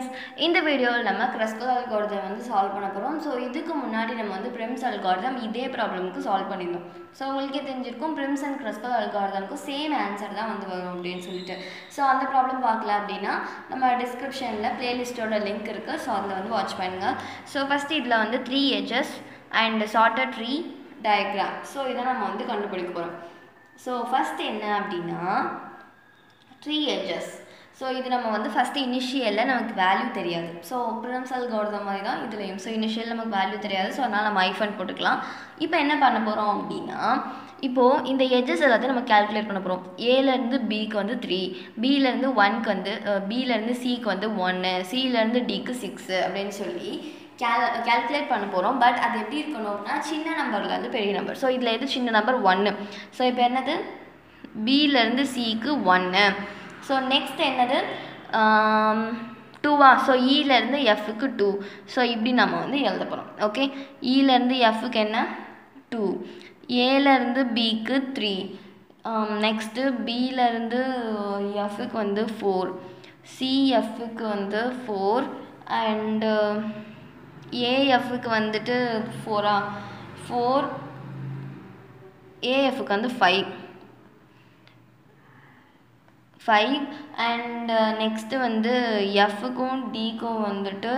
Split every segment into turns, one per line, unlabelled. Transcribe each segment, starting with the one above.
Friends இந்த வீடியோவில் நம்ம கிரஸ்கல் அல்காரிதம் வந்து சால்வ் பண்ண போகிறோம் ஸோ இதுக்கு முன்னாடி நம்ம வந்து பிரிம்ஸ் அல்காரிதம் இதே ப்ராப்ளமுக்கு சால்வ் பண்ணியிருந்தோம் ஸோ உங்களுக்கே தெரிஞ்சிருக்கும் பிரிம்ஸ் அண்ட் கிரஸ்கல் அல்காரிதம்க்கு சேம் ஆன்சர் தான் வந்து வரும் அப்படின்னு சொல்லிட்டு ஸோ அந்த ப்ராப்ளம் பார்க்கல அப்படின்னா நம்ம டிஸ்கிரிப்ஷனில் பிளேலிஸ்ட்டோட லிங்க் இருக்குது ஸோ அதில் வந்து வாட்ச் பண்ணுங்கள் ஸோ ஃபஸ்ட்டு இதில் வந்து three edges and shorter tree diagram so இதை நம்ம வந்து கண்டுபிடிக்க போகிறோம் ஸோ ஃபஸ்ட் என்ன அப்படின்னா த்ரீ எஜஸ் ஸோ இது நம்ம வந்து ஃபஸ்ட்டு இனிஷியலில் நமக்கு வேல்யூ தெரியாது ஸோ ப்ரின்சல் கௌரத மாதிரி தான் இதுலேயும் ஸோ இனிஷியல் நமக்கு வேல்யூ தெரியாது ஸோ அதனால் நம்ம ஐஃபன் போட்டுக்கலாம் இப்போ என்ன பண்ண போகிறோம் அப்படின்னா இப்போது இந்த எஜஸ் எல்லாத்தையும் நம்ம கேல்குலேட் பண்ண போகிறோம் ஏலேருந்து பிக்கு வந்து த்ரீ பியிலேருந்து ஒன்க்கு வந்து பியிலேருந்து சிக்கு வந்து ஒன்று சியிலேருந்து டிக்கு சிக்ஸு அப்படின்னு சொல்லி கேல் கேல்குலேட் பண்ண போகிறோம் பட் அது எப்படி இருக்கணும் அப்படின்னா சின்ன நம்பர்லேருந்து பெரிய நம்பர் ஸோ இதில் எது சின்ன நம்பர் ஒன்று ஸோ இப்போ என்னது பியிலேருந்து சிக்கு ஒன்று ஸோ நெக்ஸ்ட் என்னது டூவா ஸோ இலேருந்து எஃப்க்கு டூ ஸோ இப்படி நம்ம வந்து எழுத போகிறோம் ஓகே இலேருந்து எஃப்க்கு என்ன டூ ஏலேருந்து பிக்கு த்ரீ நெக்ஸ்ட்டு பியிலேருந்து எஃப்க்கு வந்து ஃபோர் சிஎஃப்க்கு வந்து ஃபோர் அண்டு ஏஎஃப்க்கு வந்துட்டு ஃபோரா ஃபோர் ஏஎஃப்க்கு வந்து ஃபைவ் ஃபைவ் அண்ட் நெக்ஸ்ட்டு வந்து எஃப்க்கும் டிக்கும் வந்துட்டு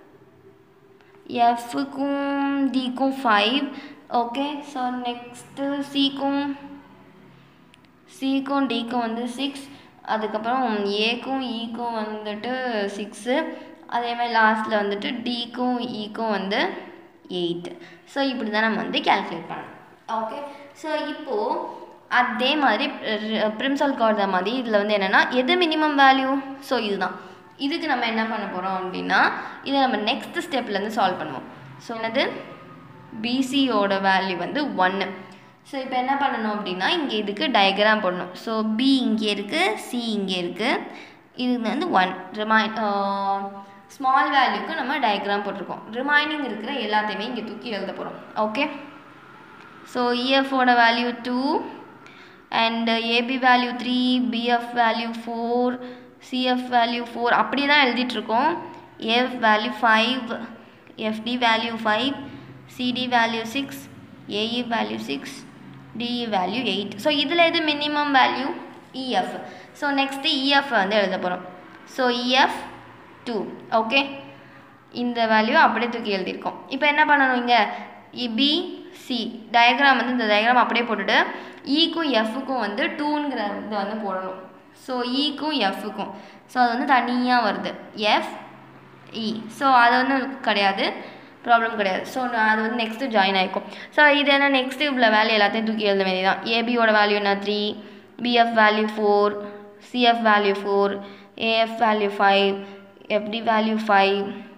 எஃப்க்கும் டிக்கும் ஃபைவ் ஓகே ஸோ நெக்ஸ்ட்டு சிக்கும் சிக்கும் டிக்கும் வந்து சிக்ஸ் அதுக்கப்புறம் ஏக்கும் ஈக்கும் வந்துட்டு சிக்ஸு அதேமாதிரி லாஸ்ட்டில் வந்துட்டு டிக்கும் ஈக்கும் வந்து எயிட் ஸோ இப்படி தான் நம்ம வந்து கேல்குலேட் பண்ணணும் ஓகே ஸோ இப்போது அதே மாதிரி ப்ரிம்சல் கார்ட மாதிரி இதில் வந்து என்னென்னா எது மினிமம் வேல்யூ ஸோ இதுதான் இதுக்கு நம்ம என்ன பண்ண போகிறோம் அப்படின்னா இதை நம்ம நெக்ஸ்ட் ஸ்டெப்லேருந்து சால்வ் பண்ணுவோம் ஸோ என்னது பிசியோட வேல்யூ வந்து ஒன்று ஸோ இப்போ என்ன பண்ணணும் அப்படின்னா இங்கே இதுக்கு டயக்ராம் போடணும் ஸோ பி இங்கே இருக்குது சி இங்கே இருக்குது இது வந்து ஒன் ரிமைன் ஸ்மால் வேல்யூக்கு நம்ம டயக்ராம் போட்டிருக்கோம் ரிமைனிங் இருக்கிற எல்லாத்தையுமே இங்கே தூக்கி எழுத போகிறோம் ஓகே ஸோ இஎஃபோட value two and AB value three BF value four CF value four அப்படி தான் எழுதிட்டுருக்கோம் AF value five FD value five CD value six AE value six DE value eight so இதில் எது minimum value EF so next EF வந்து எழுத போகிறோம் so EF two okay இந்த value அப்படியே தூக்கி எழுதியிருக்கோம் இப்போ என்ன பண்ணணும் இங்கே பி சி டயக்ராம் வந்து இந்த டயக்ராம் அப்படியே போட்டுட்டு ஈக்கும் எஃப்க்கும் வந்து டூங்கிற இது வந்து போடணும் ஸோ ஈக்கும் எஃப்க்கும் ஸோ அது வந்து தனியாக வருது எஃப் இ ஸோ அது வந்து கிடையாது ப்ராப்ளம் கிடையாது ஸோ அது வந்து நெக்ஸ்ட்டு ஜாயின் ஆகிக்கும் ஸோ இது என்ன நெக்ஸ்ட்டு இவ்வளோ வேல்யூ எல்லாத்தையும் தூக்கி எழுத வேண்டியது தான் ஏபியோட வேல்யூ என்ன three BF value four CF value four AF value five FD value five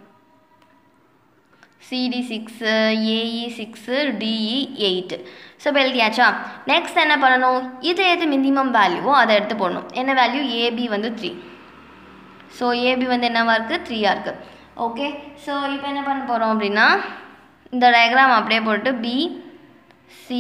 CD six AE six DE eight so இப்போ எழுதியாச்சா நெக்ஸ்ட் என்ன பண்ணணும் இது எது மினிமம் வேல்யூவோ அதை எடுத்து போடணும் என்ன வேல்யூ ஏபி வந்து த்ரீ ஸோ ஏபி வந்து என்னவாக இருக்குது த்ரீயாக இருக்குது ஓகே ஸோ இப்போ என்ன பண்ண போகிறோம் அப்படின்னா இந்த டயக்ராம் அப்படியே போட்டு பி சி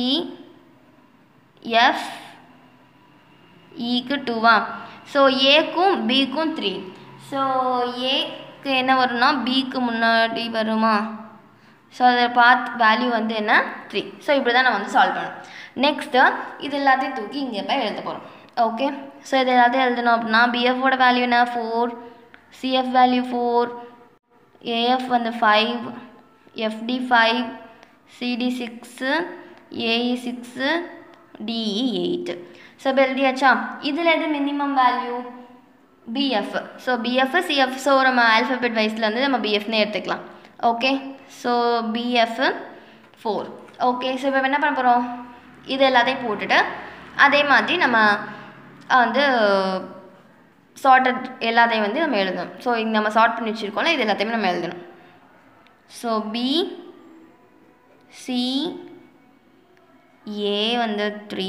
எஃப் இக்கு டூவா ஸோ ஏக்கும் பிக்கும் த்ரீ ஸோ ஏக்கு என்ன வரும்னா பிக்கு முன்னாடி வருமா ஸோ அதை பார்த்து வேல்யூ வந்து என்ன த்ரீ ஸோ இப்படி தான் நம்ம வந்து சால்வ் பண்ணணும் நெக்ஸ்ட்டு இது எல்லாத்தையும் தூக்கி இங்கே போய் எழுத போகிறோம் ஓகே ஸோ இது எல்லாத்தையும் எழுதணும் அப்படின்னா பிஎஃபோட வேல்யூ என்ன four CF value four AF வந்து five FD five CD six AE six DE eight so இப்போ எழுதியாச்சா இதில் எது minimum value BF so BF CF so நம்ம ஆல்ஃபபெட் வைஸில் வந்து நம்ம பிஎஃப்னே எடுத்துக்கலாம் okay so BF four okay so இப்போ என்ன பண்ண போகிறோம் இது எல்லாத்தையும் போட்டுட்டு அதே மாதிரி நம்ம வந்து சார்ட்டட் எல்லாத்தையும் வந்து நம்ம எழுதணும் ஸோ இங்கே நம்ம சார்ட் பண்ணி வச்சுருக்கோம்ல இது எல்லாத்தையுமே நம்ம எழுதணும் ஸோ பி சி ஏ வந்து த்ரீ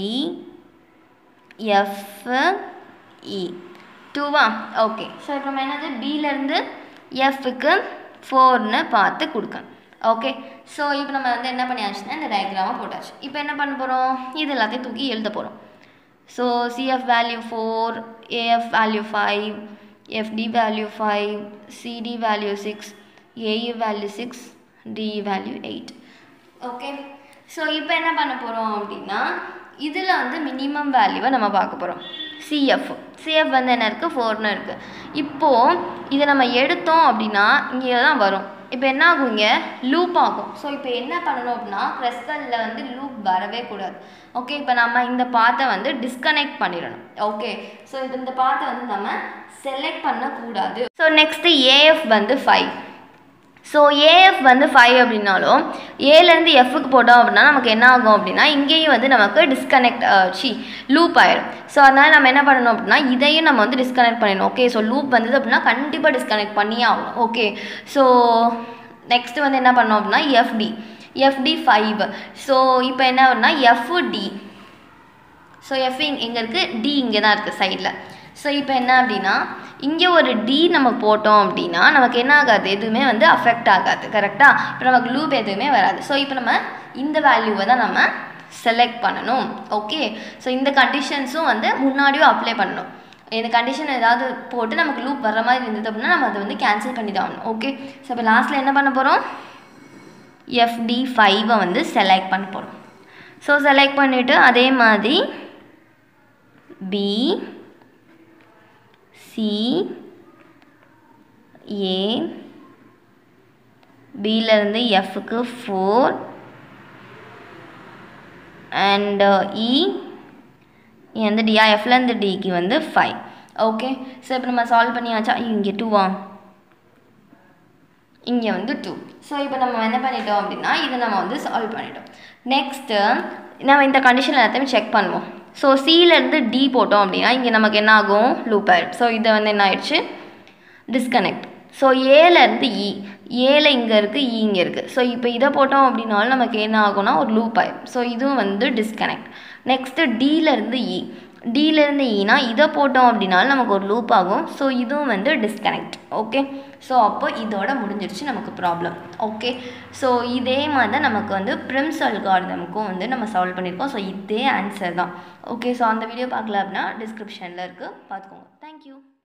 எஃப் இ டூவா ஓகே ஸோ இப்போ நம்ம என்னது பியிலேருந்து எஃப்க்கு ஃபோர்னு பார்த்து கொடுக்கணும் ஓகே ஸோ இப்போ நம்ம வந்து என்ன பண்ணியாச்சுன்னா இந்த டயக்ராமை போட்டாச்சு இப்போ என்ன பண்ண போகிறோம் இது எல்லாத்தையும் தூக்கி எழுத போகிறோம் so CF value four AF value five FD value 5, CD value 6, AE value 6, DE value 8. Okay so இப்போ என்ன பண்ண போகிறோம் அப்படின்னா இதில் வந்து மினிமம் வேல்யூவை நம்ம பார்க்க போகிறோம் சிஎஃப் சிஎஃப் வந்து என்ன இருக்குது ஃபோர்னு இருக்குது இப்போது இதை நம்ம எடுத்தோம் அப்படின்னா இங்கே தான் வரும் இப்போ என்ன ஆகும் இங்கே லூப் ஆகும் ஸோ இப்போ என்ன பண்ணணும் அப்படின்னா க்ரெஸ்கலில் வந்து லூப் வரவே கூடாது ஓகே இப்போ நம்ம இந்த பாத்தை வந்து டிஸ்கனெக்ட் பண்ணிடணும் ஓகே ஸோ இது இந்த பாத்தை வந்து நம்ம செலக்ட் பண்ணக்கூடாது ஸோ நெக்ஸ்ட்டு ஏஎஃப் வந்து ஃபைவ் ஸோ ஏஎஃப் வந்து ஃபைவ் அப்படின்னாலும் ஏலேருந்து எஃப்க்கு போட்டோம் அப்படின்னா நமக்கு என்ன ஆகும் அப்படின்னா இங்கேயும் வந்து நமக்கு டிஸ்கனெக்ட் சி லூப் ஆயிடும் ஸோ அதனால் நம்ம என்ன பண்ணணும் அப்படின்னா இதையும் நம்ம வந்து டிஸ்கனெக்ட் பண்ணிடணும் ஓகே ஸோ லூப் வந்தது அப்படின்னா கண்டிப்பாக டிஸ்கனெக்ட் பண்ணியே ஆகணும் ஓகே ஸோ நெக்ஸ்ட் வந்து என்ன பண்ணோம் அப்படின்னா எஃப்டி எஃப்டி ஃபைவ் ஸோ இப்போ என்ன அப்படின்னா எஃப்டி ஸோ எஃப் எங்கே இருக்குது டி இங்கே தான் இருக்குது சைடில் ஸோ இப்போ என்ன அப்படின்னா இங்கே ஒரு டி நம்ம போட்டோம் அப்படின்னா நமக்கு என்ன ஆகாது எதுவுமே வந்து அஃபெக்ட் ஆகாது கரெக்டாக இப்போ நமக்கு லூப் எதுவுமே வராது ஸோ இப்போ நம்ம இந்த வேல்யூவை தான் நம்ம செலக்ட் பண்ணணும் ஓகே ஸோ இந்த கண்டிஷன்ஸும் வந்து முன்னாடியும் அப்ளை பண்ணணும் இந்த கண்டிஷன் ஏதாவது போட்டு நமக்கு லூப் வர்ற மாதிரி இருந்தது அப்படின்னா நம்ம அதை வந்து கேன்சல் பண்ணி தான் ஆகணும் ஓகே ஸோ இப்போ லாஸ்ட்டில் என்ன பண்ண போகிறோம் எஃப்டி ஃபைவை வந்து செலக்ட் பண்ண போகிறோம் ஸோ செலக்ட் பண்ணிவிட்டு அதே மாதிரி பி சி ஏ பியிலேருந்து எஃப்க்கு ஃபோர் அண்ட் இ வந்து டியா எஃப்லேருந்து டிக்கு வந்து ஃபைவ் ஓகே ஸோ இப்போ நம்ம சால்வ் பண்ணியாச்சா இங்கே டூவா இங்கே வந்து டூ ஸோ இப்போ நம்ம என்ன பண்ணிட்டோம் அப்படின்னா இதை நம்ம வந்து சால்வ் பண்ணிட்டோம் நெக்ஸ்ட்டு நம்ம இந்த கண்டிஷன் எல்லாத்தையுமே செக் பண்ணுவோம் ஸோ சியிலேருந்து டி போட்டோம் அப்படின்னா இங்கே நமக்கு என்ன ஆகும் லூப் ஆயிடும் ஸோ இதை வந்து என்ன ஆயிடுச்சு டிஸ்கனெக்ட் ஸோ ஏலேருந்து இ ஏல இங்கே இருக்குது இ இங்கே இருக்குது ஸோ இப்போ இதை போட்டோம் அப்படின்னாலும் நமக்கு என்ன ஆகும்னா ஒரு லூப் ஆயிடும் ஸோ இதுவும் வந்து டிஸ்கனெக்ட் நெக்ஸ்ட்டு டியிலேருந்து இ டியிலேருந்து ஈனா இதை போட்டோம் அப்படின்னாலும் நமக்கு ஒரு லூப் ஆகும் ஸோ இதுவும் வந்து டிஸ்கனெக்ட் ஓகே ஸோ அப்போ இதோட முடிஞ்சிருச்சு நமக்கு ப்ராப்ளம் ஓகே ஸோ இதே மாதிரி தான் நமக்கு வந்து ப்ரிம்ஸ் அல்காரிதமுக்கும் வந்து நம்ம சால்வ் பண்ணியிருக்கோம் ஸோ இதே ஆன்சர் தான் ஓகே ஸோ அந்த வீடியோ பார்க்கல அப்படின்னா டிஸ்கிரிப்ஷனில் இருக்குது பார்த்துக்கோங்க தேங்க்யூ